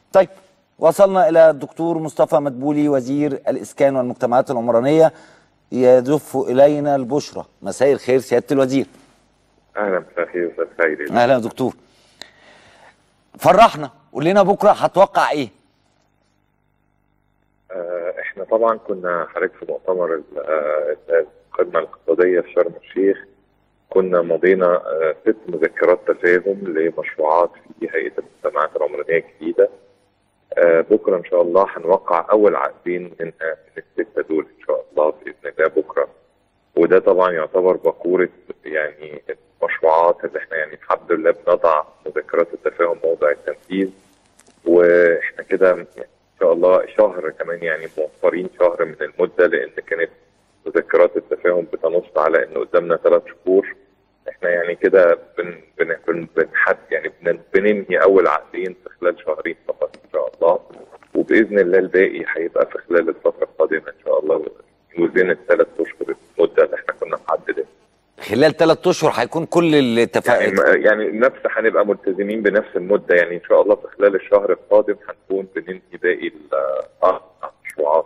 طيب وصلنا الى الدكتور مصطفى مدبولي وزير الاسكان والمجتمعات العمرانيه يزف الينا البشرى مساء الخير سياده الوزير اهلا مساء الخير استاذ خيري اهلا يا دكتور فرحنا قول لنا بكره هتوقع ايه آه، احنا طبعا كنا حضرتك في مؤتمر ال- آه، القمه الاقتصاديه في شرم الشيخ كنا مضينا آه، ست مذكرات تفاهم لمشروعات في هيئه المجتمعات العمرانيه الجديده آه، بكره ان شاء الله هنوقع اول عقدين من من السته دول ان شاء الله باذن الله بكره وده طبعا يعتبر باكوره يعني المشروعات اللي احنا يعني الحمد لله بنضع مذكرات التفاهم موضع التنفيذ واحنا كده ان شاء الله شهر كمان يعني موفرين شهر من المده لان كانت مذكرات التفاهم بتنص على ان قدامنا ثلاث شهور احنا يعني كده بن بن بن بنحد يعني بن بننهي اول عقدين في خلال شهرين فقط ان شاء الله وباذن الله الباقي هيبقى في خلال الفتره القادمه ان شاء الله وزين الثلاث اشهر المده اللي احنا كنا محددينها خلال ثلاث اشهر هيكون كل يعني الاتفاقات يعني نفس هنبقى ملتزمين بنفس المده يعني ان شاء الله في خلال الشهر القادم هنكون بننهي باقي المشروعات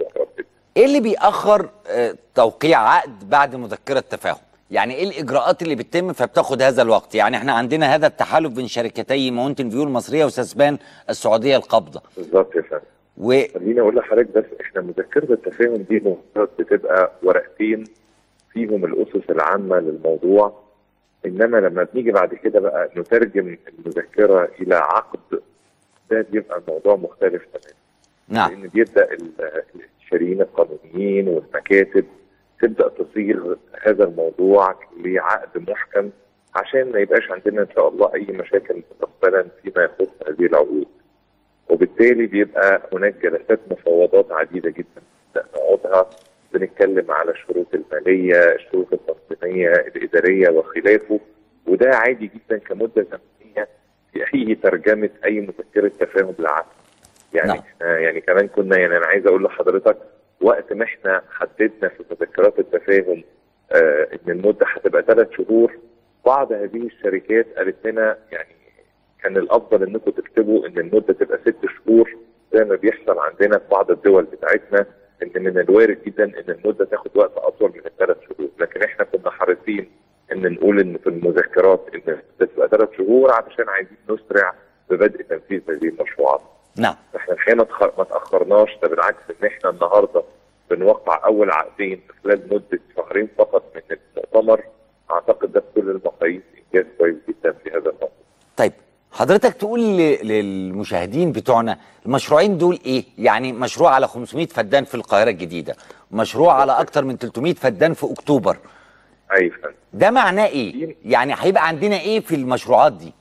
ايه اللي بيأخر آه، توقيع عقد بعد مذكره تفاهم يعني ايه الاجراءات اللي بتتم فبتاخد هذا الوقت يعني احنا عندنا هذا التحالف بين شركتي ماونتن فيو المصريه وساسبان السعوديه القابضه بالظبط يا فندم و خليني اقول لحضرتك بس احنا مذكره التفاهم دي مفترض بتبقى ورقتين فيهم الاسس العامه للموضوع انما لما بنيجي بعد كده بقى نترجم المذكره الى عقد ده بيبقى الموضوع مختلف تماما نعم لان بيبدا ال- المستشارين القانونيين والمكاتب تبدا تصيغ هذا الموضوع لعقد محكم عشان ما يبقاش عندنا ان شاء الله اي مشاكل مستقبلا فيما يخص هذه العقود وبالتالي بيبقى هناك جلسات مفاوضات عديده جدا نبدأ نقعدها بنتكلم على الشروط الماليه، الشروط التنظيميه، الاداريه وخلافه وده عادي جدا كمده زمنيه في اي ترجمه اي مذكره تفاهم لعقد. يعني نعم. احنا يعني كمان كنا يعني انا عايز اقول لحضرتك وقت ما احنا حددنا في مذكرات التفاهم آه ان المده هتبقى ثلاث شهور بعض هذه الشركات قالت لنا يعني كان الافضل انكم تكتبوا ان المده تبقى ست شهور زي ما بيحصل عندنا في بعض الدول بتاعتنا ان من الوارد جدا ان المده تاخد وقت اطول من الثلاث شهور لكن احنا كنا حريصين ان نقول ان في المذكرات ان المده تبقى ثلاث شهور علشان عايزين نسرع ببدء تنفيذ هذه المشروعات. نعم احنا الحقيقه ما تخ- ما تاخرناش ده بالعكس ان احنا النهارده بنوقع اول عقدين في خلال مده شهرين فقط من المؤتمر اعتقد ده بكل المقاييس انجاز كويس جدا في هذا الموضوع. طيب حضرتك تقول ل- للمشاهدين بتوعنا المشروعين دول ايه يعني مشروع على 500 فدان في القاهره الجديده مشروع على اكتر من 300 فدان في اكتوبر اي فندم. ده معناه ايه يعني هيبقى عندنا ايه في المشروعات دي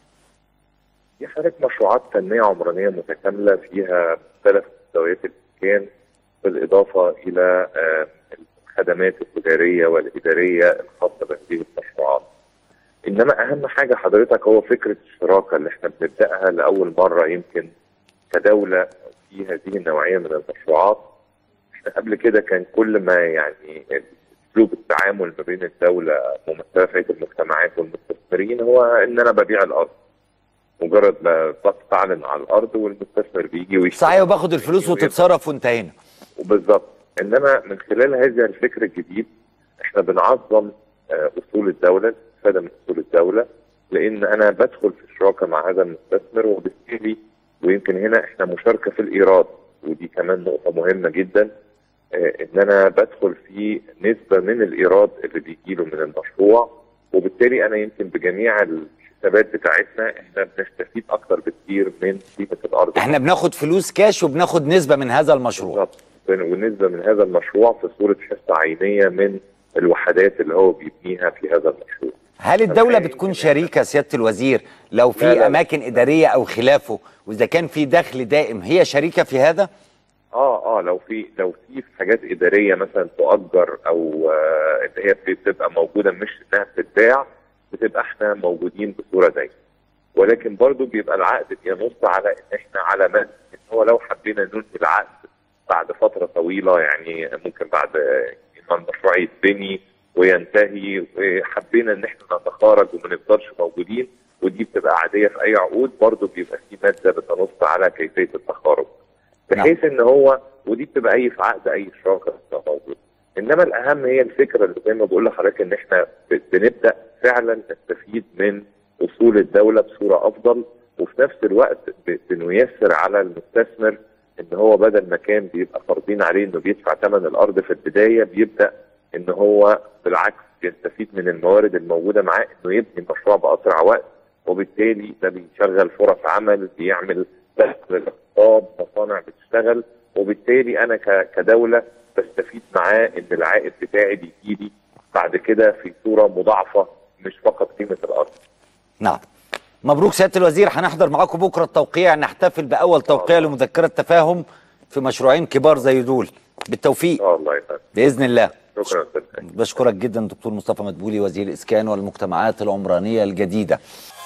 دي حضرتك مشروعات تنميه عمرانيه متكامله فيها مختلف مستويات الاسكان بالاضافه الى آه، الخدمات التجاريه والاداريه الخاصه بهذه المشروعات. انما اهم حاجه حضرتك هو فكره الشراكه اللي احنا بنبداها لاول مره يمكن كدوله في هذه النوعيه من المشروعات. احنا قبل كده كان كل ما يعني اسلوب التعامل ما بين الدوله ممثله في هيئه المجتمعات والمستثمرين هو ان انا ببيع الارض. مجرد ما تعلن على الارض والمستثمر بيجي ويشتري صحيح وباخد الفلوس وتتصرف وانتهينا بالظبط انما من خلال هذا الفكر الجديد احنا بنعظم آه، اصول الدوله الاستفاده من اصول الدوله لان انا بدخل في الشراكه مع هذا المستثمر وبالتالي ويمكن هنا احنا مشاركه في الايراد ودي كمان نقطه مهمه جدا آه، ان انا بدخل في نسبه من الايراد اللي بيجي له من المشروع وبالتالي انا يمكن بجميع الحسابات بتاعتنا احنا بنستفيد اكتر بكتير من قيمه الارض احنا بناخد فلوس كاش وبناخد نسبه من هذا المشروع بالظبط ونسبه من هذا المشروع في صوره حصه عينيه من الوحدات اللي هو بيبنيها في هذا المشروع. هل الدولة بتكون شريكة سيادة الوزير لو في لا، لا. أماكن إدارية أو خلافه وإذا كان في دخل دائم هي شريكة في هذا؟ اه اه لو في لو في حاجات اداريه مثلا تؤجر او آه اللي هي بتبقى موجوده مش انها بتتباع بتبقى احنا موجودين بصوره دايمه. ولكن برضو بيبقى العقد بينص على ان احنا على مدى ان هو لو حبينا ننهي العقد بعد فتره طويله يعني ممكن بعد ما المشروع يتبني وينتهي وحبينا ان احنا نتخارج وما نفضلش موجودين ودي بتبقى عاديه في اي عقود برضه بيبقى في ماده بتنص على كيفيه التقارب بحيث ان هو ودي بتبقى اي في عقد اي شراكه موجود انما الاهم هي الفكره اللي زي ما بقول لحضرتك ان احنا ب- بنبدا فعلا نستفيد من اصول الدوله بصوره افضل وفي نفس الوقت ب- بنيسر على المستثمر ان هو بدل ما كان بيبقى فرضين عليه انه بيدفع ثمن الارض في البدايه بيبدا ان هو بالعكس يستفيد من الموارد الموجوده معاه انه يبني المشروع باسرع وقت وبالتالي ده بيشغل فرص عمل بيعمل دخل للاقتصاد مصانع بتشتغل وبالتالي انا ك- كدوله بستفيد معاه ان العائد بتاعي بيجيلي بعد كده في صوره مضاعفه مش فقط قيمه الارض. نعم مبروك سياده الوزير هنحضر معاكم بكره التوقيع نحتفل باول توقيع لمذكره تفاهم في مشروعين كبار زي دول بالتوفيق اه الله يسعدك باذن الله شكرا استاذ بشكرك جدا دكتور مصطفى مدبولي وزير الاسكان والمجتمعات العمرانيه الجديده